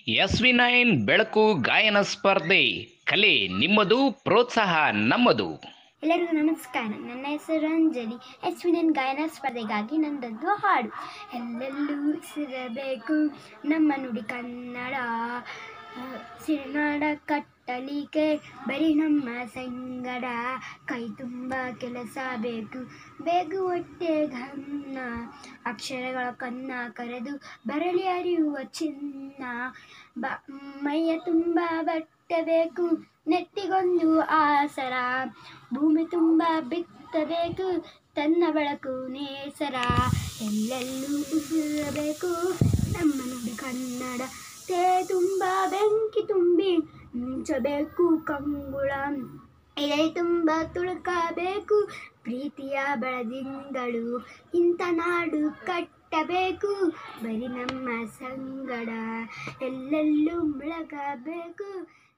S V nine ಬೆಳಕು ಗಾಯನ ಸ್ಪರ್ಧೆ ಕಲೆ ನಿಮ್ಮದು ಪ್ರೋತ್ಸಾಹ ನಮ್ಮದು ಎಲ್ಲರಿಗೂ ನಮಸ್ಕಾರ ನನ್ನ ಹೆಸರು ಅಂಜಲಿ ಎಸ್ ವಿನನ್ ಗಾಯನ ಸ್ಪರ್ಧೆಗಾಗಿ ನಂದದ್ದು ಹಾಡು ಎಲ್ಲೆಲ್ಲೂ ಸಿರಬೇಕು ನಮ್ಮ ನುಡಿ ಕನ್ನಡ ಆ, ಸಿರಿನಾಡ ಕಟ್ಟಲಿಕ್ಕೆ ಬರೀ ನಮ್ಮ ಸಂಗಡ ಕೈ ತುಂಬ ಕೆಲಸ ಬೇಕು ಬೇಗು ಹೊಟ್ಟೆ ಗನ್ನ ಅಕ್ಷರಗಳ ಕನ್ನ ಕರೆದು ಬರಲಿ ಅರಿಯುವ ಚಿನ್ನ ಬ ಮೈಯ ತುಂಬ ಬಟ್ಟೆ ಬೇಕು ನೆಟ್ಟಿಗೊಂದು ಆಸರ ಭೂಮಿ ತುಂಬ ಬಿತ್ತಬೇಕು ತನ್ನ ಬೆಳಕು ನೇಸರ ಎಲ್ಲೆಲ್ಲೂ ಉಸಿರಬೇಕು ನಮ್ಮ ನುಡಿ ಕನ್ನಡ ತೇ ತುಂಬ ಬೆಂಕಿ ತುಂಬಿ ಮಿಂಚಬೇಕು ಕಂಗುಳ ಎದೆ ತುಂಬ ತುಳುಕಬೇಕು ಪ್ರೀತಿಯ ಬೆಳದಿಂಗಳು ಇಂಥ ನಾಡು ಕಟ್ಟಬೇಕು ಬರೀ ನಮ್ಮ ಸಂಗಡ ಎಲ್ಲೆಲ್ಲೂ ಬೆಳಗಬೇಕು